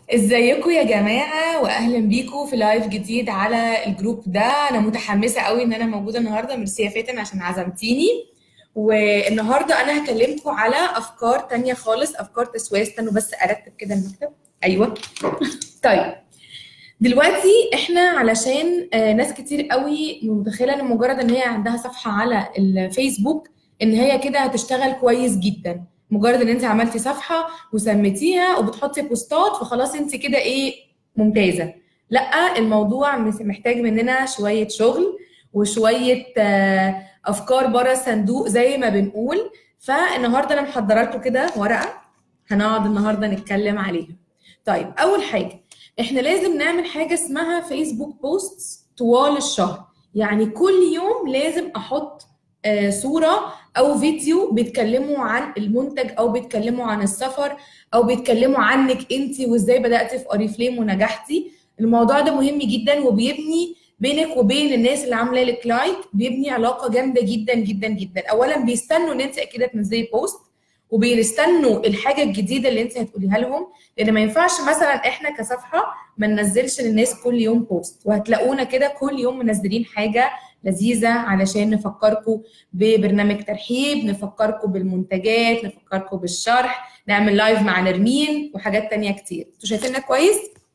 ازيكم يا جماعة واهلا بيكم في لايف جديد على الجروب ده انا متحمسة قوي ان انا موجودة النهاردة ميرسي يا فاتن عشان عزمتيني والنهاردة انا هكلمكم على افكار تانية خالص افكار تسويق استنوا بس ارتب كده المكتب ايوه طيب دلوقتي احنا علشان آه، ناس كتير قوي متخيله ان مجرد ان هي عندها صفحه على الفيسبوك ان هي كده هتشتغل كويس جدا مجرد ان انت عملتي صفحه وسميتيها وبتحطي بوستات فخلاص انت كده ايه ممتازه لا الموضوع مس- محتاج مننا شويه شغل وشويه آه، افكار بره الصندوق زي ما بنقول فالنهارده انا محضره لكم كده ورقه هنقعد النهارده نتكلم عليها طيب اول حاجه احنا لازم نعمل حاجه اسمها فيسبوك بوستس طوال الشهر يعني كل يوم لازم احط آه، صوره او فيديو بيتكلموا عن المنتج او بيتكلموا عن السفر او بيتكلموا عنك انت وازاي بداتي في اوريفليم ونجحتي الموضوع ده مهم جدا وبيبني بينك وبين الناس اللي عامله لك لايك بيبني علاقه جامده جدا جدا جدا اولا بيستنوا ان انت اكيد تنزلي بوست وبيستنوا الحاجه الجديده اللي انت هتقوليها لهم لان ما ينفعش مثلا احنا كصفحه ما ننزلش للناس كل يوم بوست وهتلاقونا كده كل يوم منزلين حاجه لذيذه علشان نفكركم ببرنامج ترحيب نفكركم بالمنتجات نفكركم بالشرح نعمل لايف مع نرمين وحاجات تانية كتير انتوا شايفيننا كويس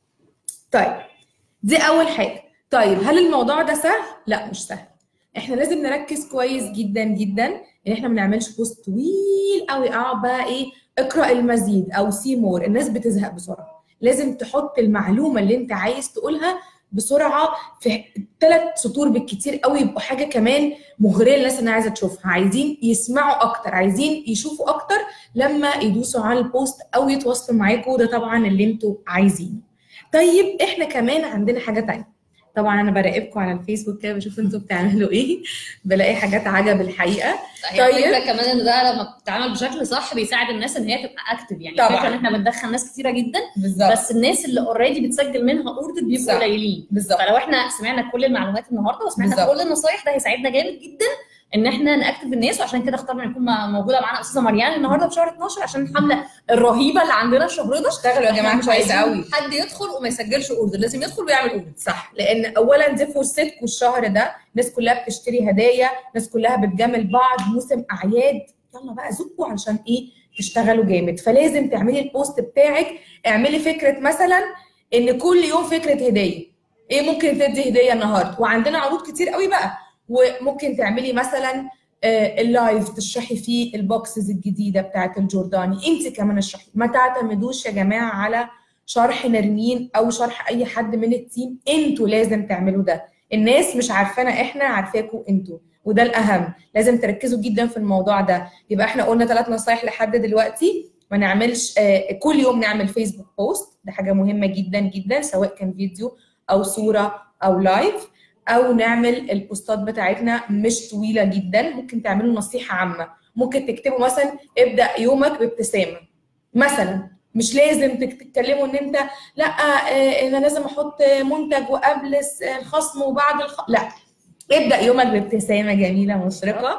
طيب دي اول حاجه طيب هل الموضوع ده سهل لا مش سهل احنا لازم نركز كويس جدا جدا ان احنا ما نعملش بوست طويل قوي اقعد بقى ايه اقرا المزيد او سي مور الناس بتزهق بسرعه لازم تحط المعلومه اللي انت عايز تقولها بسرعه في ثلاث سطور بالكتير قوي يبقوا حاجه كمان مغريه للناس اللي عايزه تشوفها عايزين يسمعوا اكتر عايزين يشوفوا اكتر لما يدوسوا على البوست او يتواصلوا معاكم ده طبعا اللي انتوا عايزينه طيب احنا كمان عندنا حاجه تانية طبعا انا براقبكم على الفيسبوك كده بشوف انتوا بتعملوا ايه بلاقي حاجات عجب الحقيقه هي طيب. الفكره كمان ان ده لما بتتعمل بشكل صح بيساعد الناس ان هي تبقى اكتف يعني طبعاً. الفكره ان احنا بندخل ناس كتيره جدا بالظبط بس الناس اللي اوريدي بتسجل منها اوردر صح. بيبقوا قليلين بالظبط فلو احنا سمعنا كل المعلومات النهارده وسمعنا بالظبط. كل النصايح ده هيساعدنا جامد جدا ان احنا ناكتف الناس وعشان كده اخترنا يكون مع- موجوده معانا استاذه مريان النهارده في شهر 12 عشان الحمله الرهيبه اللي عندنا في شهر ده اشتغلوا يا جماعه مش كويس عايزين قوي حد يدخل وما يسجلش اوردر لازم يدخل ويعمل اوردر صح لان اولا دي فرصتكم الشهر ده الناس كلها بتشتري هدايا الناس كلها بتجامل بعض موسم اعياد يلا بقى زقوا علشان ايه تشتغلوا جامد فلازم تعملي البوست بتاعك اعملي فكره مثلا ان كل يوم فكره هديه ايه ممكن تدي هديه النهارده وعندنا عروض كتير قوي بقى وممكن تعملي مثلا آه، اللايف تشرحي فيه البوكسز الجديده بتاعت الجورداني انت كمان اشرحي ما تعتمدوش يا جماعه على شرح نرمين او شرح اي حد من التيم انتوا لازم تعملوا ده الناس مش عارفانا احنا عارفاكوا انتوا وده الاهم لازم تركزوا جدا في الموضوع ده يبقى احنا قلنا ثلاث نصايح لحد دلوقتي ما نعملش آه، كل يوم نعمل فيسبوك بوست ده حاجه مهمه جدا جدا سواء كان فيديو او صوره او لايف او نعمل البوستات بتاعتنا مش طويله جدا ممكن تعملوا نصيحه عامه ممكن تكتبوا مثلا ابدا يومك بابتسامه مثلا مش لازم تك- تتكلموا ان انت لا آه، انا لازم احط منتج وقبل الس- الخصم وبعد الخصم لا ابدا يومك بابتسامه جميله مشرقه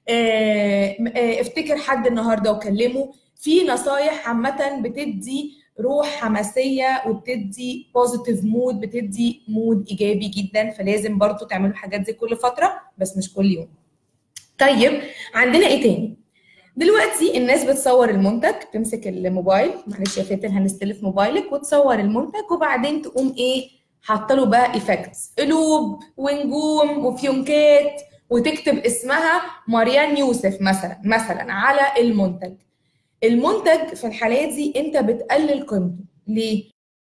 آه، آه، افتكر حد النهارده وكلمه في نصايح عامه بتدي روح حماسيه وبتدي بوزيتيف مود بتدي مود ايجابي جدا فلازم برضو تعملوا الحاجات دي كل فتره بس مش كل يوم طيب عندنا ايه تاني دلوقتي الناس بتصور المنتج تمسك الموبايل معلش يا فاتن هنستلف موبايلك وتصور المنتج وبعدين تقوم ايه حاطه له بقى ايفكتس قلوب ونجوم وفيونكات وتكتب اسمها مريان يوسف مثلا مثلا على المنتج المنتج في الحالات دي انت بتقلل قيمته ليه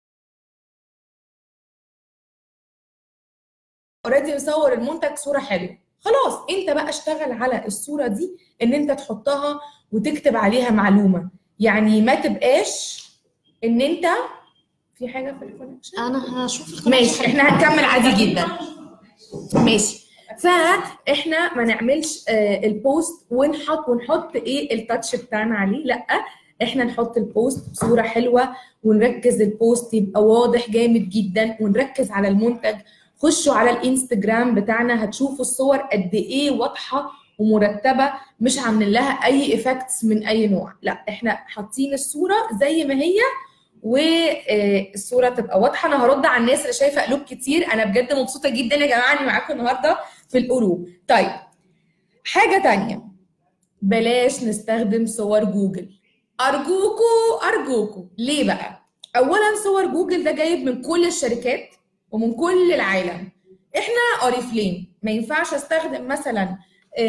اوريدي مصور المنتج صوره حلوه خلاص انت بقى اشتغل على الصوره دي ان انت تحطها وتكتب عليها معلومه يعني ما تبقاش ان انت في حاجه في الكونكشن انا هشوف القناة ماشي احنا هنكمل عادي جدا ماشي فاحنا ما نعملش آه، البوست ونحط ونحط ايه التاتش بتاعنا عليه لا احنا نحط البوست بصوره حلوه ونركز البوست يبقى واضح جامد جدا ونركز على المنتج خشوا على الانستجرام بتاعنا هتشوفوا الصور قد ايه واضحه ومرتبه مش عاملين لها اي افكتس من اي نوع لا احنا حاطين الصوره زي ما هي والصوره تبقى واضحه انا هرد على الناس اللي شايفه قلوب كتير انا بجد مبسوطه جدا يا جماعه اني معاكم النهارده في القلوب طيب حاجه تانية بلاش نستخدم صور جوجل ارجوكوا ارجوكوا ليه بقى اولا صور جوجل ده جايب من كل الشركات ومن كل العالم احنا قريفلين ما ينفعش استخدم مثلا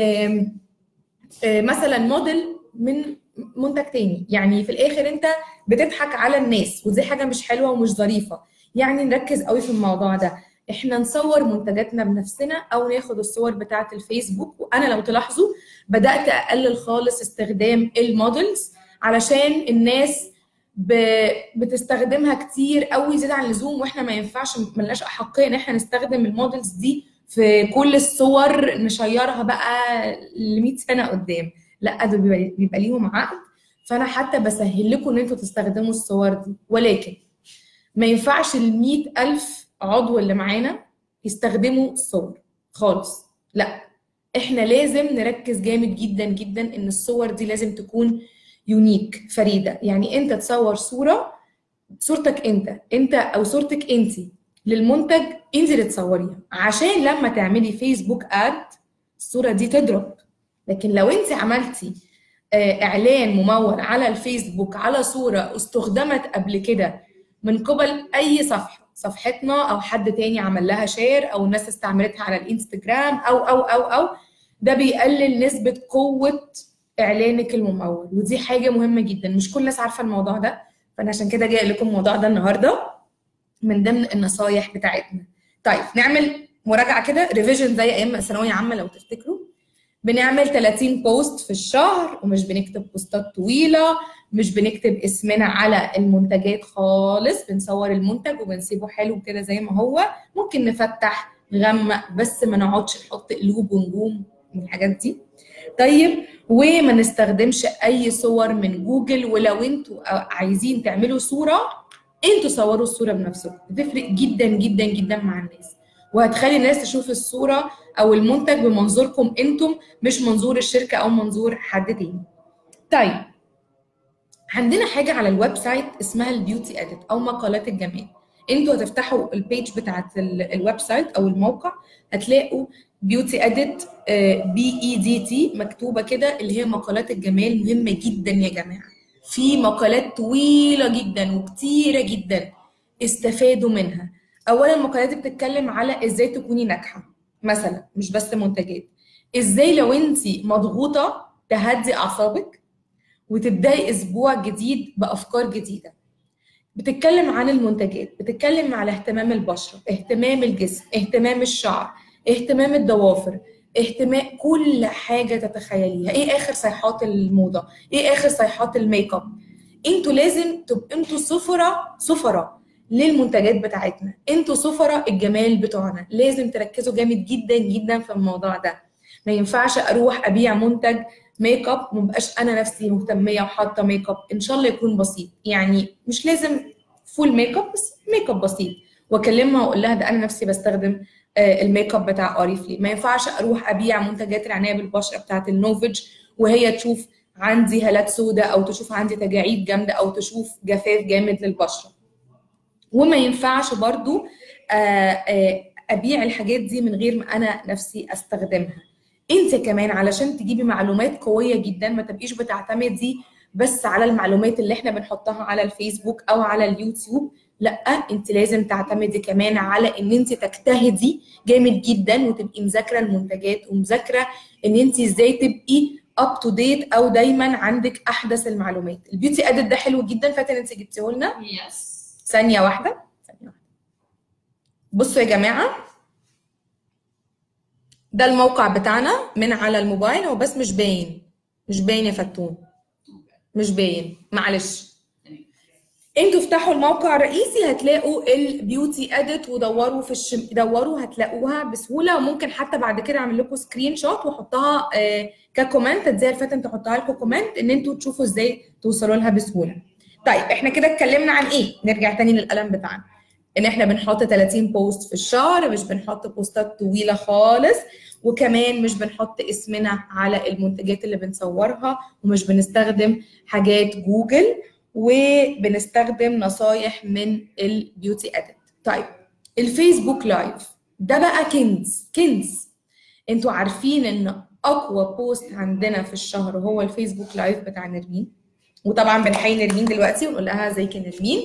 آم، آه، مثلا موديل من منتج تاني يعني في الاخر انت بتضحك على الناس ودي حاجه مش حلوه ومش ظريفه يعني نركز قوي في الموضوع ده احنا نصور منتجاتنا بنفسنا او ناخد الصور بتاعه الفيسبوك وانا لو تلاحظوا بدات اقلل خالص استخدام المودلز علشان الناس ب... بتستخدمها كتير قوي زياده عن اللزوم واحنا ما ينفعش ملناش احقيه ان احنا نستخدم المودلز دي في كل الصور نشيرها بقى ل 100 سنه قدام لا ده بيبقى, بيبقى ليهم عقد فانا حتى بسهل لكم ان انتوا تستخدموا الصور دي ولكن ما ينفعش ال 100000 عضو اللي معانا يستخدموا الصور خالص لا احنا لازم نركز جامد جدا جدا ان الصور دي لازم تكون يونيك فريده يعني انت تصور صوره صورتك انت انت او صورتك انت للمنتج انت اللي تصوريها عشان لما تعملي فيسبوك اد الصوره دي تضرب لكن لو انت عملتي آه، اعلان ممول على الفيسبوك على صوره استخدمت قبل كده من قبل اي صفحه صفحتنا او حد تاني عمل لها شير او الناس استعملتها على الانستجرام او او او او ده بيقلل نسبه قوه اعلانك الممول ودي حاجه مهمه جدا مش كل الناس عارفه الموضوع ده فانا عشان كده جاي لكم الموضوع ده النهارده من ضمن النصايح بتاعتنا طيب نعمل مراجعه كده ريفيجن زي ايام ثانويه عامه لو تفتكروا بنعمل 30 بوست في الشهر ومش بنكتب بوستات طويله مش بنكتب اسمنا على المنتجات خالص بنصور المنتج وبنسيبه حلو كده زي ما هو ممكن نفتح نغمق بس ما نقعدش نحط قلوب ونجوم من الحاجات دي طيب وما نستخدمش اي صور من جوجل ولو انتوا عايزين تعملوا صوره انتوا صوروا الصوره بنفسكم بتفرق جدا جدا جدا مع الناس وهتخلي الناس تشوف الصوره او المنتج بمنظوركم انتم مش منظور الشركه او منظور حد تاني طيب عندنا حاجه على الويب سايت اسمها البيوتي اديت او مقالات الجمال انتوا هتفتحوا البيج بتاعت ال- الويب سايت او الموقع هتلاقوا بيوتي اديت بي اي دي تي مكتوبه كده اللي هي مقالات الجمال مهمه جدا يا جماعه في مقالات طويله جدا وكتيره جدا استفادوا منها اولا المقالات دي بتتكلم على ازاي تكوني ناجحه مثلا مش بس منتجات ازاي لو انت مضغوطه تهدي اعصابك وتبداي اسبوع جديد بافكار جديده بتتكلم عن المنتجات بتتكلم على اهتمام البشره اهتمام الجسم اهتمام الشعر اهتمام الضوافر اهتمام كل حاجه تتخيليها ايه اخر صيحات الموضه ايه اخر صيحات الميك اب انتوا لازم تبقوا انتوا سفره سفره للمنتجات بتاعتنا انتوا سفره الجمال بتوعنا لازم تركزوا جامد جدا جدا في الموضوع ده ما ينفعش اروح ابيع منتج ميك اب ومبقاش انا نفسي مهتميه وحاطه ميك اب ان شاء الله يكون بسيط يعني مش لازم فول ميك اب بس ميك اب بسيط واكلمها واقول لها ده انا نفسي بستخدم آه، الميك اب بتاع اوريفلي ما ينفعش اروح ابيع منتجات العنايه بالبشره بتاعت النوفيج وهي تشوف عندي هالات سوداء او تشوف عندي تجاعيد جامده او تشوف جفاف جامد للبشره وما ينفعش برضو آه، آه، ابيع الحاجات دي من غير ما انا نفسي استخدمها انت كمان علشان تجيبي معلومات قويه جدا ما تبقيش بتعتمدي بس على المعلومات اللي احنا بنحطها على الفيسبوك او على اليوتيوب لا انت لازم تعتمدي كمان على ان انت تجتهدي جامد جدا وتبقي مذاكره المنتجات ومذاكره ان انت ازاي تبقي اب تو ديت او دايما عندك احدث المعلومات البيوتي ادت ده حلو جدا فاتن انت جبتيه لنا يس ثانيه واحده ثانيه واحده بصوا يا جماعه ده الموقع بتاعنا من على الموبايل هو بس مش باين مش باين يا فتون مش باين معلش انتوا افتحوا الموقع الرئيسي هتلاقوا البيوتي اديت ودوروا في الشم... دوروا هتلاقوها بسهوله وممكن حتى بعد كده اعمل لكم سكرين شوت واحطها آه ككومنت ازاي الفتن تحطها لكم كومنت ان انتوا تشوفوا ازاي توصلوا لها بسهوله طيب احنا كده اتكلمنا عن ايه نرجع تاني للقلم بتاعنا ان احنا بنحط 30 بوست في الشهر مش بنحط بوستات طويله خالص وكمان مش بنحط اسمنا على المنتجات اللي بنصورها ومش بنستخدم حاجات جوجل وبنستخدم نصايح من البيوتي اديت طيب الفيسبوك لايف ده بقى كنز كنز انتوا عارفين ان اقوى بوست عندنا في الشهر هو الفيسبوك لايف بتاع نرمين وطبعا بنحيي نرمين دلوقتي ونقول لها ازيك يا نرمين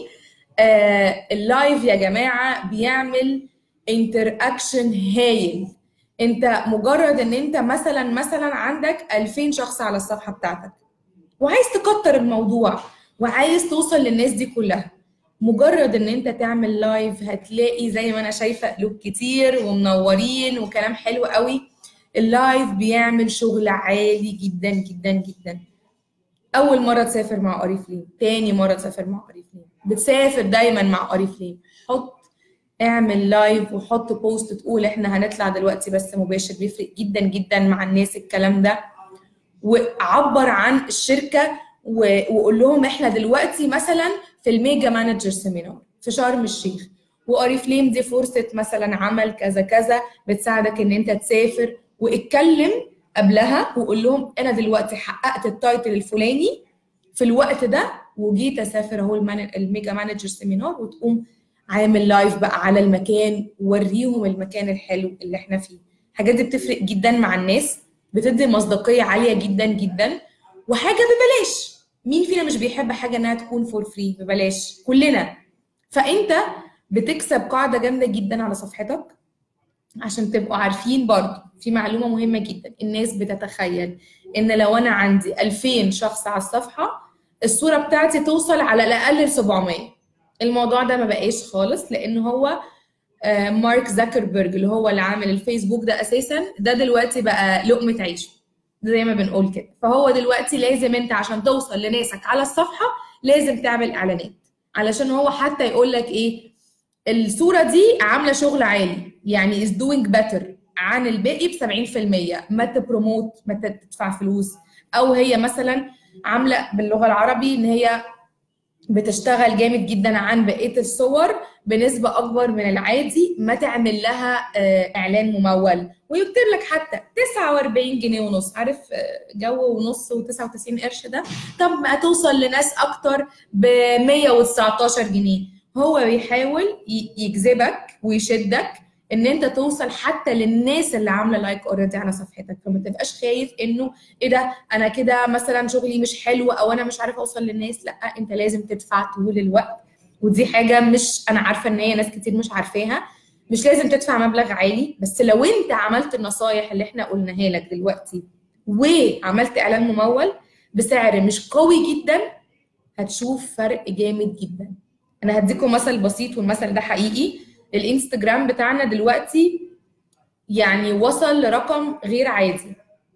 آه اللايف يا جماعه بيعمل انتر اكشن هايل انت مجرد ان انت مثلا مثلا عندك 2000 شخص على الصفحه بتاعتك وعايز تكتر الموضوع وعايز توصل للناس دي كلها مجرد ان انت تعمل لايف هتلاقي زي ما انا شايفه قلوب كتير ومنورين وكلام حلو قوي اللايف بيعمل شغل عالي جدا جدا جدا اول مره تسافر مع اوريفليم تاني مره تسافر مع اوريفليم بتسافر دايما مع اوريفليم حط اعمل لايف وحط بوست تقول احنا هنطلع دلوقتي بس مباشر بيفرق جدا جدا مع الناس الكلام ده وعبر عن الشركه وقول لهم احنا دلوقتي مثلا في الميجا مانجر سيمينار في شرم الشيخ واوريفليم دي فرصه مثلا عمل كذا كذا بتساعدك ان انت تسافر واتكلم قبلها وقول لهم انا دلوقتي حققت التايتل الفلاني في الوقت ده وجيت اسافر اهو الميجا مانجر سيمينار وتقوم عامل لايف بقى على المكان وريهم المكان الحلو اللي احنا فيه الحاجات دي بتفرق جدا مع الناس بتدي مصداقيه عاليه جدا جدا وحاجه ببلاش مين فينا مش بيحب حاجه انها تكون فور فري ببلاش كلنا فانت بتكسب قاعده جامده جدا على صفحتك عشان تبقوا عارفين برضه في معلومه مهمه جدا الناس بتتخيل ان لو انا عندي 2000 شخص على الصفحه الصوره بتاعتي توصل على الاقل ل 700 الموضوع ده ما بقاش خالص لان هو مارك زكربرج اللي هو اللي عامل الفيسبوك ده اساسا ده دلوقتي بقى لقمه عيش زي ما بنقول كده فهو دلوقتي لازم انت عشان توصل لناسك على الصفحه لازم تعمل اعلانات علشان هو حتى يقول لك ايه الصوره دي عامله شغل عالي يعني is doing better عن الباقي ب 70% ما تبروموت ما تدفع فلوس او هي مثلا عامله باللغه العربي ان هي بتشتغل جامد جدا عن بقيه الصور بنسبه اكبر من العادي ما تعمل لها اعلان ممول ويكتب لك حتى 49 جنيه ونص عارف جو ونص و99 قرش ده طب ما توصل لناس اكتر ب 119 جنيه هو بيحاول يجذبك ويشدك ان انت توصل حتى للناس اللي عامله لايك اوريدي على صفحتك فما تبقاش خايف انه ايه ده انا كده مثلا شغلي مش حلو او انا مش عارفه اوصل للناس لا انت لازم تدفع طول الوقت ودي حاجه مش انا عارفه ان هي ناس كتير مش عارفاها مش لازم تدفع مبلغ عالي بس لو انت عملت النصايح اللي احنا قلناها لك دلوقتي وعملت اعلان ممول بسعر مش قوي جدا هتشوف فرق جامد جدا انا هديكم مثل بسيط والمثل ده حقيقي الانستجرام بتاعنا دلوقتي يعني وصل لرقم غير عادي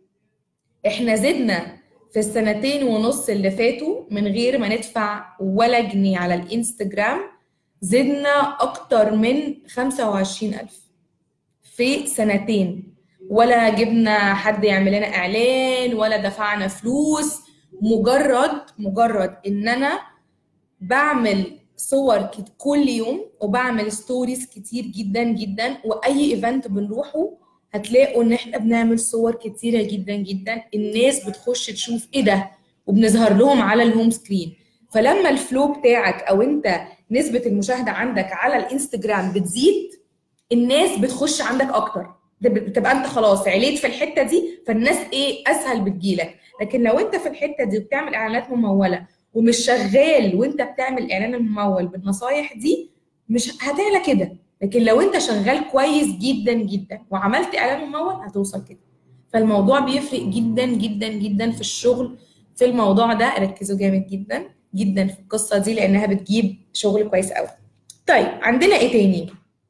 احنا زدنا في السنتين ونص اللي فاتوا من غير ما ندفع ولا جنيه على الانستجرام زدنا اكتر من 25000 في سنتين ولا جبنا حد يعمل لنا اعلان ولا دفعنا فلوس مجرد مجرد ان انا بعمل صور كل يوم وبعمل ستوريز كتير جدا جدا واي ايفنت بنروحه هتلاقوا ان احنا بنعمل صور كتيره جدا جدا الناس بتخش تشوف ايه ده وبنظهر لهم على الهوم سكرين فلما الفلو بتاعك او انت نسبه المشاهده عندك على الانستجرام بتزيد الناس بتخش عندك اكتر بتبقى انت خلاص عليت في الحته دي فالناس ايه اسهل بتجيلك لكن لو انت في الحته دي وبتعمل اعلانات مموله ومش شغال وانت بتعمل الاعلان الممول بالنصايح دي مش هتعلى كده لكن لو انت شغال كويس جدا جدا وعملت اعلان ممول هتوصل كده فالموضوع بيفرق جدا جدا جدا في الشغل في الموضوع ده ركزوا جامد جدا جدا في القصه دي لانها بتجيب شغل كويس قوي طيب عندنا ايه تاني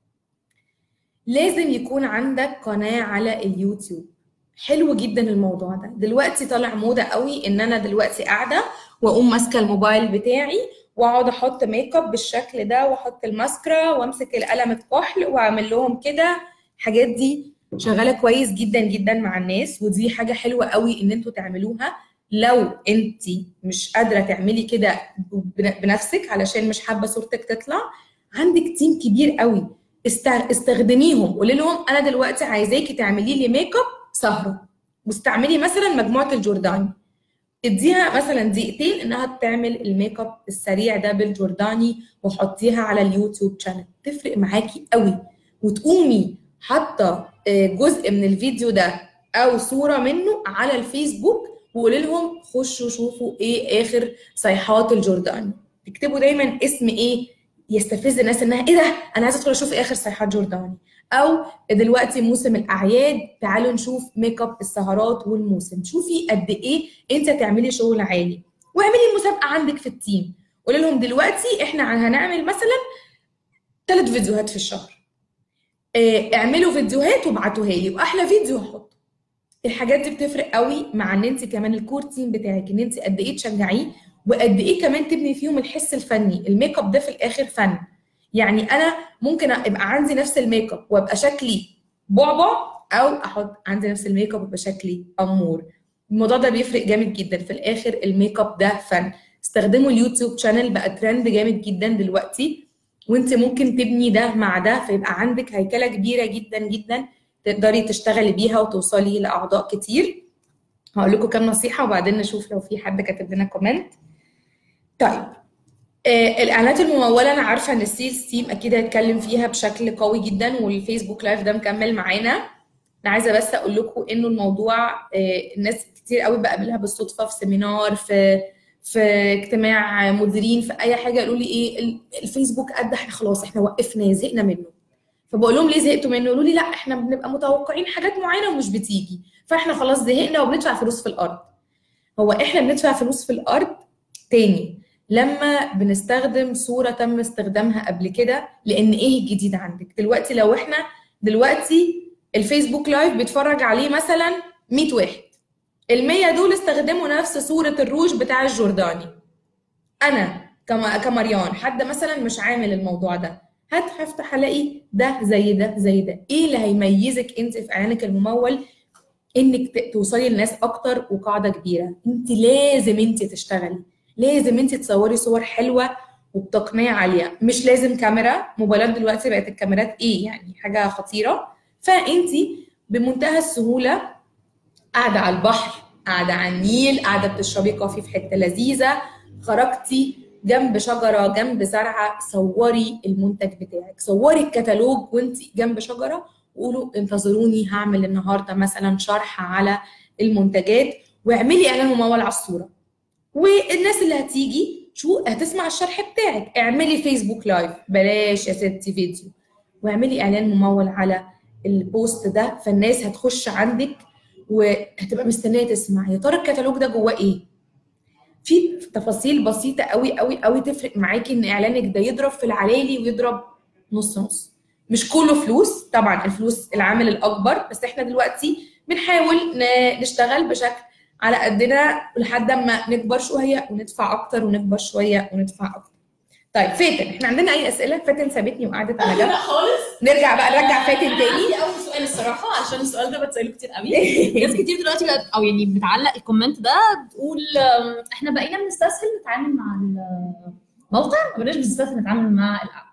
لازم يكون عندك قناه على اليوتيوب حلو جدا الموضوع ده دلوقتي طالع موضه قوي ان انا دلوقتي قاعده واقوم ماسكه الموبايل بتاعي واقعد احط ميك اب بالشكل ده واحط الماسكرا وامسك القلم الكحل واعمل لهم كده الحاجات دي شغاله كويس جدا جدا مع الناس ودي حاجه حلوه قوي ان انتوا تعملوها لو انت مش قادره تعملي كده بنفسك علشان مش حابه صورتك تطلع عندك تيم كبير قوي استخدميهم قولي لهم انا دلوقتي عايزاكي تعملي لي ميك اب سهره واستعملي مثلا مجموعه الجورداني اديها مثلا دقيقتين انها تعمل الميك اب السريع ده بالجورداني وحطيها على اليوتيوب شانل تفرق معاكي قوي وتقومي حاطه آه، جزء من الفيديو ده او صوره منه على الفيسبوك وقولي لهم خشوا شوفوا ايه اخر صيحات الجورداني تكتبوا دايما اسم ايه يستفز الناس انها ايه ده انا عايزه ادخل اشوف اخر صيحات جورداني او دلوقتي موسم الاعياد تعالوا نشوف ميك اب السهرات والموسم شوفي قد ايه انت تعملي شغل عالي واعملي مسابقه عندك في التيم قولي لهم دلوقتي احنا هنعمل مثلا ثلاث فيديوهات في الشهر آه، اعملوا فيديوهات وابعتوها لي واحلى فيديو هحطه الحاجات دي بتفرق قوي مع ان انت كمان الكور تيم بتاعك ان انت قد ايه تشجعيه وقد ايه كمان تبني فيهم الحس الفني الميك اب ده في الاخر فن يعني انا ممكن ابقى عندي نفس الميك اب وابقى شكلي بعبع او احط عندي نفس الميك اب وابقى شكلي امور الموضوع ده بيفرق جامد جدا في الاخر الميك اب ده فن استخدموا اليوتيوب شانل بقى ترند جامد جدا دلوقتي وانت ممكن تبني ده مع ده فيبقى عندك هيكله كبيره جدا جدا تقدري تشتغلي بيها وتوصلي لاعضاء كتير هقول لكم كام نصيحه وبعدين نشوف لو في حد كاتب لنا كومنت طيب آه الاعلانات المموله انا عارفه ان السيلز تيم اكيد هيتكلم فيها بشكل قوي جدا والفيسبوك لايف ده مكمل معانا انا عايزه بس اقول لكم انه الموضوع آه الناس كتير قوي بقابلها بالصدفه في سيمينار في في اجتماع مديرين في اي حاجه يقولوا لي ايه ال- الفيسبوك قد احنا خلاص احنا وقفنا زهقنا منه فبقول لهم ليه زهقتوا منه يقولوا لي لا احنا بنبقى متوقعين حاجات معينه ومش بتيجي فاحنا خلاص زهقنا وبندفع فلوس في الارض هو احنا بندفع فلوس في الارض تاني لما بنستخدم صورة تم استخدامها قبل كده لأن إيه الجديد عندك؟ دلوقتي لو إحنا دلوقتي الفيسبوك لايف بيتفرج عليه مثلا 100 واحد ال 100 دول استخدموا نفس صورة الروج بتاع الجورداني أنا كما كمريان حد مثلا مش عامل الموضوع ده هت- هفتح الاقي ده زي ده زي ده ايه اللي هيميزك انت في اعلانك الممول انك ت- توصلي للناس اكتر وقاعده كبيره انت لازم انت تشتغلي لازم انت تصوري صور حلوه وبتقنيه عاليه مش لازم كاميرا موبايلات دلوقتي بقت الكاميرات ايه يعني حاجه خطيره فانت بمنتهى السهوله قاعده على البحر قاعده على النيل قاعده بتشربي كوفي في حته لذيذه خرجتي جنب شجره جنب زرعه صوري المنتج بتاعك صوري الكتالوج وانت جنب شجره وقولوا انتظروني هعمل النهارده مثلا شرح على المنتجات واعملي اعلان ممول على الصوره والناس اللي هتيجي شو هتسمع الشرح بتاعك اعملي فيسبوك لايف بلاش يا ستي فيديو واعملي اعلان ممول على البوست ده فالناس هتخش عندك وهتبقى مستنيه تسمع يا ترى الكتالوج ده جواه ايه في تفاصيل بسيطه قوي قوي قوي تفرق معاكي ان اعلانك ده يضرب في العلالي ويضرب نص نص مش كله فلوس طبعا الفلوس العامل الاكبر بس احنا دلوقتي بنحاول ن- نشتغل بشكل على قدنا لحد ما نكبر شويه وندفع اكتر ونكبر شويه وندفع اكتر طيب فاتن احنا عندنا اي اسئله فاتن سابتني وقعدت على جنب لا خالص نرجع بقى نرجع فاتن تاني عندي اول سؤال الصراحه عشان السؤال ده بتساله كتير قوي ناس كتير دلوقتي بقت او يعني بتعلق الكومنت ده تقول أم، احنا بقينا بنستسهل نتعامل مع الموقع ما بقيناش بنستسهل نتعامل مع الاب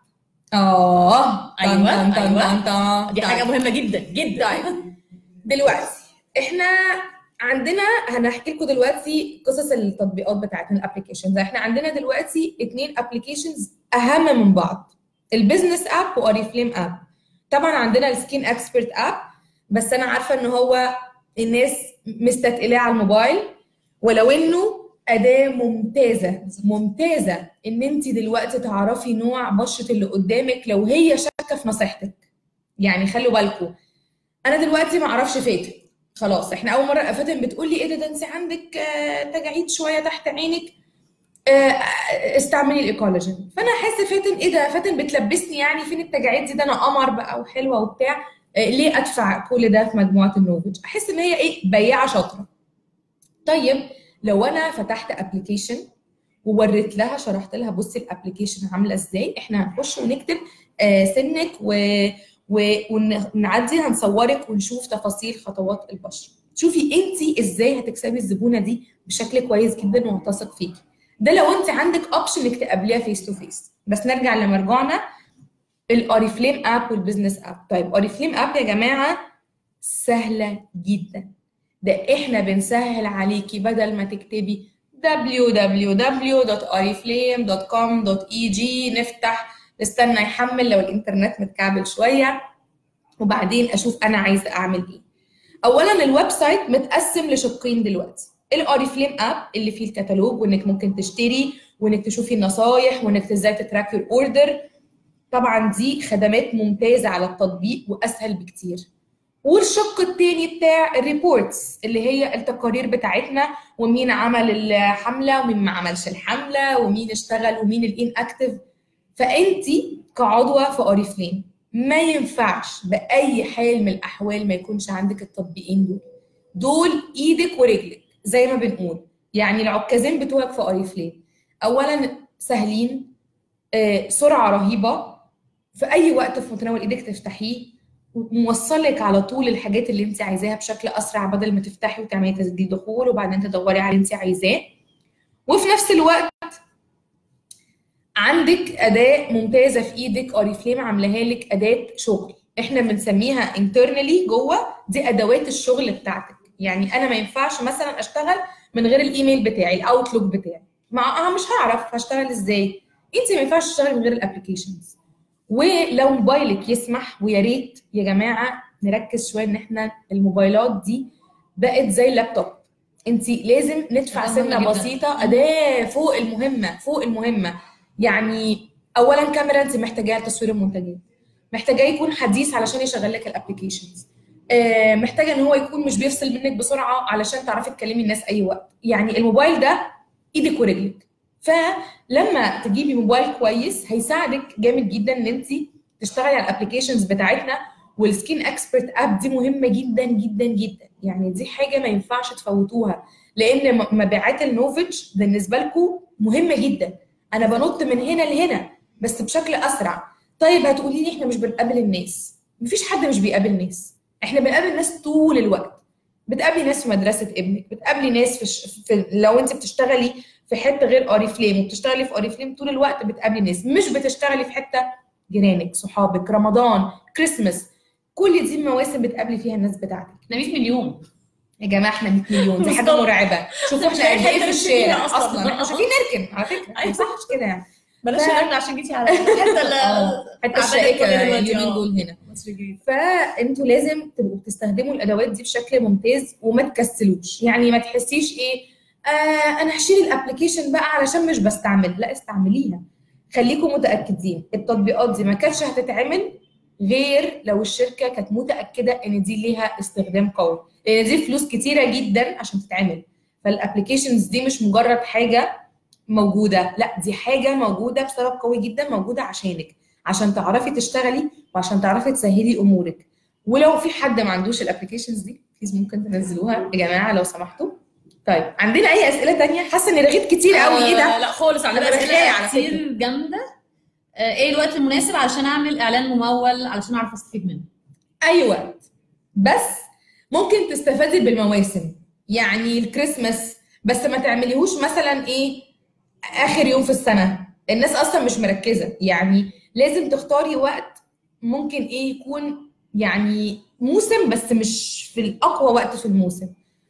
اه أيوة، طن- طن- أيوة. طن- طن. دي حاجه مهمه جدا جدا طيب دلوقتي احنا عندنا هنحكي لكم دلوقتي قصص التطبيقات بتاعتنا الابلكيشنز احنا عندنا دلوقتي اتنين ابلكيشنز اهم من بعض البيزنس اب واوريفليم اب طبعا عندنا السكين اكسبرت اب بس انا عارفه ان هو الناس مستثقلاه على الموبايل ولو انه اداه ممتازه ممتازه ان انت دلوقتي تعرفي نوع بشره اللي قدامك لو هي شاكه في نصيحتك يعني خلوا بالكم انا دلوقتي ما اعرفش فاتن خلاص احنا اول مره فاتن بتقول لي ايه ده ده انت عندك آه، تجاعيد شويه تحت عينك آه، استعملي الايكولوجين فانا احس فاتن ايه ده فاتن بتلبسني يعني فين التجاعيد دي ده انا قمر بقى وحلوه وبتاع آه، ليه ادفع كل ده في مجموعه النوفج احس ان هي ايه بياعه شاطره طيب لو انا فتحت ابلكيشن ووريت لها شرحت لها بصي الابلكيشن عامله ازاي احنا هنخش ونكتب آه، سنك و و- ونعدي هنصورك ونشوف تفاصيل خطوات البشره شوفي انت ازاي هتكسبي الزبونه دي بشكل كويس جدا وهتثق فيكي ده لو انت عندك اوبشن انك تقابليها فيس تو فيس بس نرجع لمرجعنا الاوريفليم اب والبزنس اب طيب اوريفليم اب يا جماعه سهله جدا ده احنا بنسهل عليكي بدل ما تكتبي www.oriflame.com.eg نفتح نستنى يحمل لو الانترنت متكعبل شويه وبعدين اشوف انا عايزه اعمل ايه اولا الويب سايت متقسم لشقين دلوقتي الاوريفليم اب اللي فيه الكتالوج وانك ممكن تشتري وانك تشوفي النصايح وانك ازاي تتراك يور اوردر طبعا دي خدمات ممتازه على التطبيق واسهل بكتير والشق التاني بتاع الريبورتس اللي هي التقارير بتاعتنا ومين عمل الحمله ومين ما عملش الحمله ومين اشتغل ومين الان اكتف فانت كعضوه في اوريفليم ما ينفعش باي حال من الاحوال ما يكونش عندك التطبيقين دول دول ايدك ورجلك زي ما بنقول يعني العكازين بتوعك في اوريفليم اولا سهلين آه، سرعه رهيبه في اي وقت في متناول ايدك تفتحيه وموصلك على طول الحاجات اللي انت عايزاها بشكل اسرع بدل ما تفتحي وتعملي تسجيل دخول وبعدين تدوري على اللي انت عايزاه وفي نفس الوقت عندك اداه ممتازه في ايدك اوريفليم عاملاها لك اداه شغل احنا بنسميها انترنالي جوه دي ادوات الشغل بتاعتك يعني انا ما ينفعش مثلا اشتغل من غير الايميل بتاعي الاوتلوك بتاعي مع اه مش هعرف هشتغل ازاي انت ما ينفعش تشتغلي من غير الابلكيشنز ولو موبايلك يسمح ويا ريت يا جماعه نركز شويه ان احنا الموبايلات دي بقت زي اللابتوب انت لازم ندفع أداة مهمة سنه جداً. بسيطه اداه فوق المهمه فوق المهمه يعني اولا كاميرا انت محتاجاها لتصوير المنتجات محتاجاه يكون حديث علشان يشغل لك الابلكيشنز آه، محتاجه ان هو يكون مش بيفصل منك بسرعه علشان تعرفي تكلمي الناس اي وقت يعني الموبايل ده ايدك ورجلك فلما تجيبي موبايل كويس هيساعدك جامد جدا ان انت تشتغلي على الابلكيشنز بتاعتنا والسكين اكسبرت اب دي مهمه جدا جدا جدا يعني دي حاجه ما ينفعش تفوتوها لان م- مبيعات النوفيتش بالنسبه لكم مهمه جدا انا بنط من هنا لهنا بس بشكل اسرع طيب هتقولي لي احنا مش بنقابل الناس مفيش حد مش بيقابل ناس احنا بنقابل ناس طول الوقت بتقابلي ناس في مدرسه ابنك بتقابلي ناس في, ش... في لو انت بتشتغلي في حته غير اوريفليم وبتشتغلي في اوريفليم طول الوقت بتقابلي ناس مش بتشتغلي في حته جيرانك صحابك رمضان كريسمس كل دي مواسم بتقابلي فيها الناس بتاعتك احنا 100 مليون يا جماعه احنا 100 مليون دي حاجه بالظبط. مرعبه شوفوا مش احنا قد لاقيين ايه حتة في نمشي فيها الشارع أصلاً. اصلا احنا مش عارفين نركن على فكره ما أيوة. ينفعش كده يعني بلاش ف- نرن عشان جيتي على الحته اللي آه، حتى تعبانة الشائكه كل دلوقتي، اليومين آه. دول هنا مصر الجديد فانتوا لازم تبقوا بتستخدموا الادوات دي بشكل ممتاز وما تكسلوش يعني ما تحسيش ايه آه انا هشيل الابلكيشن بقى علشان مش بستعمل لا استعمليها خليكم متاكدين التطبيقات دي ما كانتش هتتعمل غير لو الشركه كانت متاكده ان دي ليها استخدام قوي لان دي فلوس كتيره جدا عشان تتعمل فالابلكيشنز دي مش مجرد حاجه موجوده لا دي حاجه موجوده بسبب قوي جدا موجوده عشانك عشان تعرفي تشتغلي وعشان تعرفي تسهلي امورك ولو في حد ما عندوش الابلكيشنز دي بليز ممكن تنزلوها يا جماعه لو سمحتوا طيب عندنا اي اسئله تانية حاسه اني رغيت كتير قوي ايه ده آه، لا خالص عندنا أنا برخاء على اسئله كتير جامده آه، ايه الوقت المناسب علشان اعمل اعلان ممول علشان اعرف استفيد منه اي وقت بس ممكن تستفادي بالمواسم يعني الكريسماس بس ما تعمليهوش مثلا ايه اخر يوم في السنه الناس اصلا مش مركزه يعني لازم تختاري وقت ممكن ايه يكون يعني موسم بس مش في الاقوى وقت في الموسم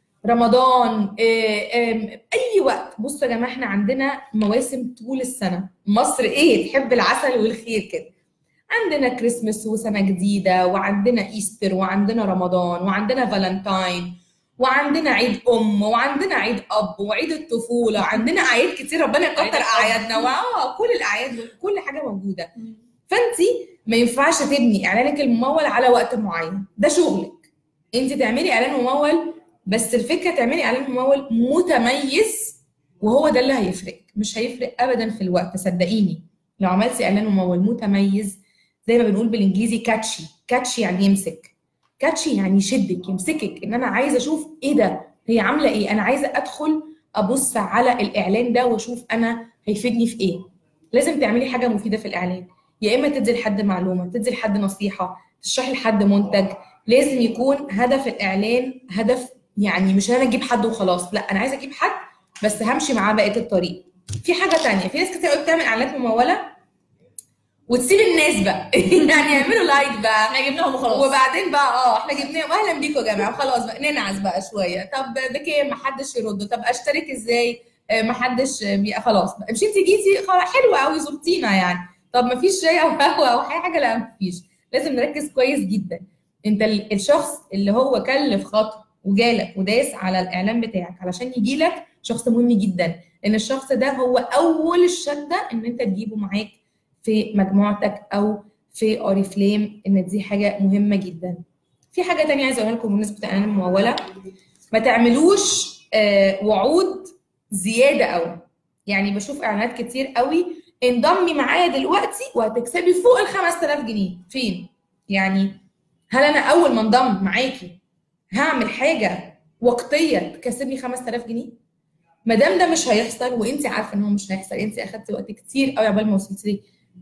رمضان إيه إم، اي وقت بصوا يا جماعه احنا عندنا مواسم طول السنه مصر ايه تحب العسل والخير كده عندنا كريسمس وسنة جديدة وعندنا إيستر وعندنا رمضان وعندنا فالنتاين وعندنا عيد أم وعندنا عيد أب وعيد الطفولة عندنا أعياد كتير ربنا عيد يكتر الأب. أعيادنا وآه كل الأعياد كل حاجة موجودة فأنت ما ينفعش تبني إعلانك الممول على وقت معين ده شغلك أنت تعملي إعلان ممول بس الفكرة تعملي إعلان ممول متميز وهو ده اللي هيفرق مش هيفرق أبدا في الوقت صدقيني لو عملتي إعلان ممول متميز زي ما بنقول بالانجليزي كاتشي كاتشي يعني يمسك كاتشي يعني يشدك يمسكك ان انا عايزه اشوف ايه ده هي عامله ايه انا عايزه ادخل ابص على الاعلان ده واشوف انا هيفيدني في ايه لازم تعملي حاجه مفيده في الاعلان يا اما تدي لحد معلومه تدي لحد نصيحه تشرحي لحد منتج لازم يكون هدف الاعلان هدف يعني مش انا اجيب حد وخلاص لا انا عايزه اجيب حد بس همشي معاه بقيه الطريق في حاجه تانية في ناس كتير قوي بتعمل اعلانات مموله وتسيب الناس بقى يعني يعملوا لايك بقى احنا جبناهم وخلاص وبعدين بقى اه احنا جبناهم اهلا بيكم يا جماعه خلاص بقى ننعس بقى شويه طب بكام محدش يرد طب اشترك ازاي آه، محدش بي... خلاص بقى مش انت جيتي خلاص حلوه قوي زرتينا يعني طب مفيش شاي او قهوه او اي حاجه لا مفيش لازم نركز كويس جدا انت ال- الشخص اللي هو كلف خطوه وجالك وداس على الاعلان بتاعك علشان يجيلك شخص مهم جدا لان الشخص ده هو اول الشده ان انت تجيبه معاك في مجموعتك او في اوريفليم ان دي حاجه مهمه جدا في حاجه تانية عايزه اقولها لكم بالنسبه للاعلان المموله ما تعملوش آه، وعود زياده قوي يعني بشوف اعلانات كتير قوي انضمي معايا دلوقتي وهتكسبي فوق ال 5000 جنيه فين يعني هل انا اول ما انضم معاكي هعمل حاجه وقتيه تكسبني 5000 جنيه ما دام ده مش هيحصل وانت عارفه ان هو مش هيحصل انت اخدتي وقت كتير قوي عقبال ما وصلتي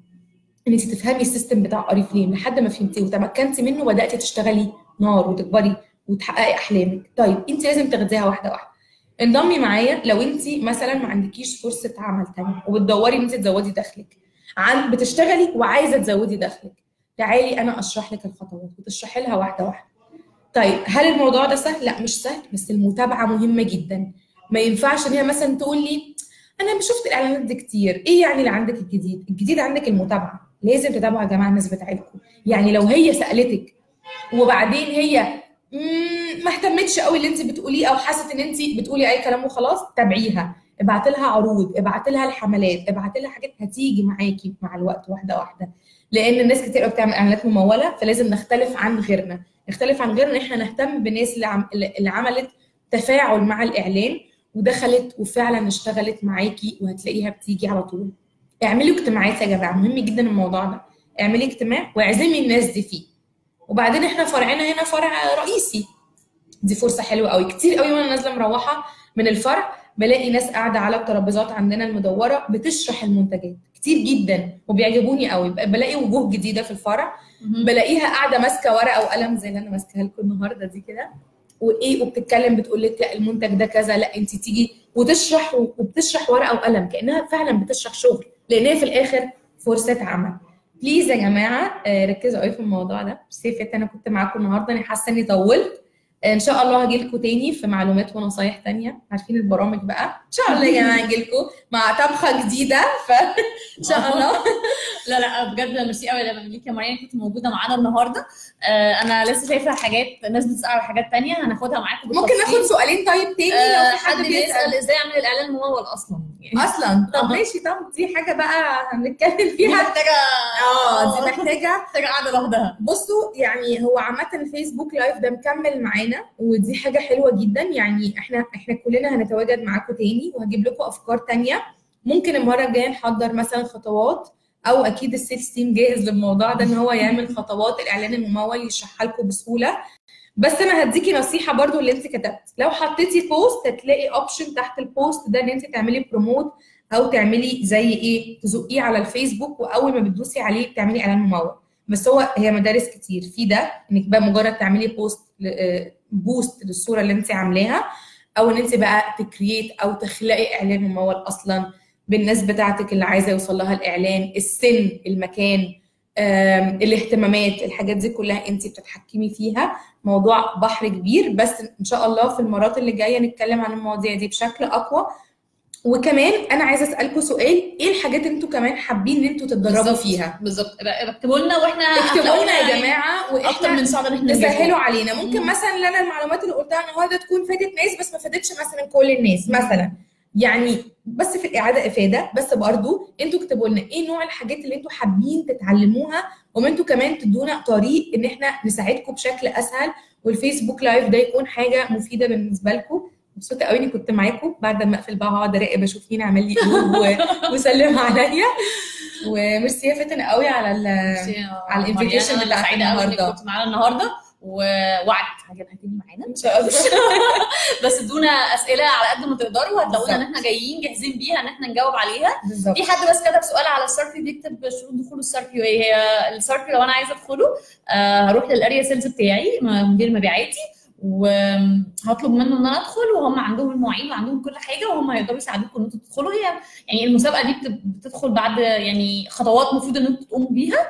ان انت تفهمي السيستم بتاع اوريفليم لحد ما فهمتيه وتمكنتي منه وبداتي تشتغلي نار وتكبري وتحققي احلامك طيب انت لازم تاخديها واحده واحده انضمي معايا لو انت مثلا ما عندكيش فرصه عمل تانية وبتدوري ان انت تزودي دخلك عن بتشتغلي وعايزه تزودي دخلك تعالي انا اشرح لك الخطوات وتشرحي لها واحده واحده طيب هل الموضوع ده سهل لا مش سهل بس المتابعه مهمه جدا ما ينفعش ان هي مثلا تقول لي انا مش شفت الاعلانات دي كتير ايه يعني اللي عندك الجديد الجديد عندك المتابعه لازم تتابعوا يا جماعه الناس بتاعتكم يعني لو هي سالتك وبعدين هي مم، ما اهتمتش قوي اللي انت بتقوليه او حست ان انت بتقولي اي كلام وخلاص تابعيها ابعت لها عروض ابعت لها الحملات ابعت لها حاجات هتيجي معاكي مع الوقت واحده واحده لان الناس كتير قوي بتعمل اعلانات مموله فلازم نختلف عن غيرنا نختلف عن غيرنا ان احنا نهتم بالناس اللي, عم... اللي عملت تفاعل مع الاعلان ودخلت وفعلا اشتغلت معاكي وهتلاقيها بتيجي على طول اعملوا اجتماعات يا جماعه مهم جدا الموضوع ده اعملي اجتماع واعزمي الناس دي فيه وبعدين احنا فرعنا هنا فرع رئيسي دي فرصه حلوه قوي كتير قوي وانا نازله مروحه من الفرع بلاقي ناس قاعده على الترابيزات عندنا المدوره بتشرح المنتجات كتير جدا وبيعجبوني قوي بلاقي وجوه جديده في الفرع بلاقيها قاعده ماسكه ورقه وقلم زي اللي انا ماسكاها لكم النهارده دي كده وايه وبتتكلم بتقول لك لا المنتج ده كذا لا انت تيجي وتشرح وبتشرح ورقه وقلم كانها فعلا بتشرح شغل لان هي في الاخر فرصه عمل بليز يا جماعه آه، ركزوا قوي في الموضوع ده سيفت انا كنت معاكم النهارده انا حاسه اني طولت ان شاء الله هاجي لكم تاني في معلومات ونصايح تانية عارفين البرامج بقى ان شاء الله يا جماعه هاجي لكم مع طبخه جديده فان شاء الله لا لا بجد ميرسي قوي لما ليك يا مريم كنت موجوده معانا النهارده آه، انا لسه شايفه حاجات ناس بتسال على حاجات تانية هناخدها معاكم ممكن بالتفصيل. ناخد سؤالين طيب تاني آه، لو في حد حد بيسال بيسال ازاي اعمل الاعلان الممول اصلا يعني اصلا طب أها. ماشي طب دي حاجه بقى هنتكلم دي فيها محتاجه اه دي محتاجه محتاجه قاعده لوحدها بصوا يعني هو عامة الفيسبوك لايف ده مكمل معانا ودي حاجة حلوة جدا يعني احنا احنا كلنا هنتواجد معاكم تاني وهجيب لكم افكار تانية ممكن المرة الجاية نحضر مثلا خطوات او اكيد السيلز تيم جاهز للموضوع ده ان هو يعمل خطوات الاعلان الممول يشرحها لكم بسهولة بس انا هديكي نصيحة برضو اللي انت كتبت لو حطيتي بوست هتلاقي اوبشن تحت البوست ده ان انت تعملي بروموت او تعملي زي ايه تزقيه على الفيسبوك واول ما بتدوسي عليه بتعملي اعلان ممول بس هو هي مدارس كتير في ده انك بقى مجرد تعملي بوست ل- بوست للصوره اللي انت عاملاها او ان انت بقى تكريت او تخلقي اعلان ممول اصلا بالناس بتاعتك اللي عايزه يوصل لها الاعلان السن المكان آم، الاهتمامات الحاجات دي كلها انت بتتحكمي فيها موضوع بحر كبير بس ان شاء الله في المرات اللي جايه نتكلم عن المواضيع دي بشكل اقوى وكمان انا عايزه اسالكم سؤال ايه الحاجات اللي انتوا كمان حابين ان انتوا تتدربوا بالظبط. فيها بالظبط ابقى- اكتبوا لنا واحنا اكتبوا لنا هتلاقونا يا جماعه اكتر واحنا من صعب ان احنا تسهلوا نجيبهم. علينا ممكن مم. مثلا لنا المعلومات اللي قلتها النهارده تكون فادت ناس بس ما فادتش مثلا كل الناس مثلا يعني بس في الاعاده افاده بس برضو انتوا اكتبوا لنا ايه نوع الحاجات اللي انتوا حابين تتعلموها وما انتوا كمان تدونا طريق ان احنا نساعدكم بشكل اسهل والفيسبوك لايف ده يكون حاجه مفيده بالنسبه لكم مبسوطه قوي اني كنت معاكم بعد ما اقفل بقى هقعد اراقب اشوف مين عمل لي قلوب و- وسلم عليا وميرسي يا فتن قوي على ال على الانفيتيشن مريم، أنا بتاعت سعيده قوي انك النهارده كنت معانا النهارده ووعد هجيبها تاني معانا ان شاء الله بس ادونا اسئله على قد ما تقدروا هتلاقونا ان بالظبط. احنا جايين جاهزين بيها ان احنا نجاوب عليها بالظبط في حد بس كتب سؤال على السارفي بيكتب شروط دخول السارفي وايه هي السارفي لو انا عايزه ادخله آه هروح للاريا سيلز بتاعي مدير مبيعاتي وهطلب منه ان انا ادخل وهم عندهم المواعيد وعندهم كل حاجه وهم هيقدروا يساعدوكم ان انتوا تدخلوا هي يعني المسابقه دي بت- بتدخل بعد يعني خطوات المفروض ان انتوا تقوموا بيها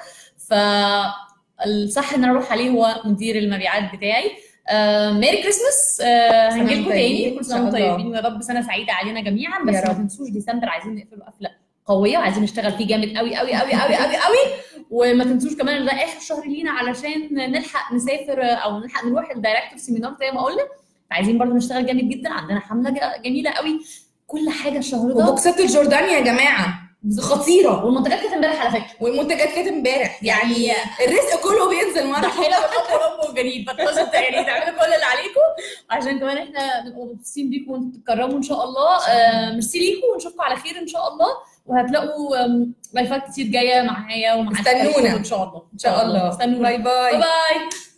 فالصح ان انا اروح عليه هو مدير المبيعات بتاعي آه ميري كريسماس آه سنة هنجيلكم طيبين، تاني إن كل شاء سنه وانتم الله. طيبين ويا رب سنه سعيده علينا جميعا بس يا ما رب. تنسوش ديسمبر عايزين نقفل قفله قويه وعايزين نشتغل فيه جامد قوي قوي قوي قوي قوي قوي وما تنسوش كمان ان ده اخر شهر لينا علشان نلحق نسافر او نلحق نروح الدايركتور سيمينار زي ما قلنا عايزين برضو نشتغل جامد جدا عندنا حمله ج- جميله قوي كل حاجه الشهر ده وبوكسات الجردان يا جماعه خطيره والمنتجات كانت امبارح على فكره والمنتجات كانت امبارح يعني الرزق كله بينزل مره متحيله بالحب ورب وجديد فتنسوا يعني تعملوا كل اللي عليكم عشان كمان احنا نبقى مبسوطين بيكم وانتم تتكرموا ان شاء الله آه، ميرسي ليكم ونشوفكم على خير ان شاء الله وهتلاقوا آم، لايفات كتير جايه معايا ومع استنونا. ان شاء الله ان شاء الله استنونا باي باي باي باي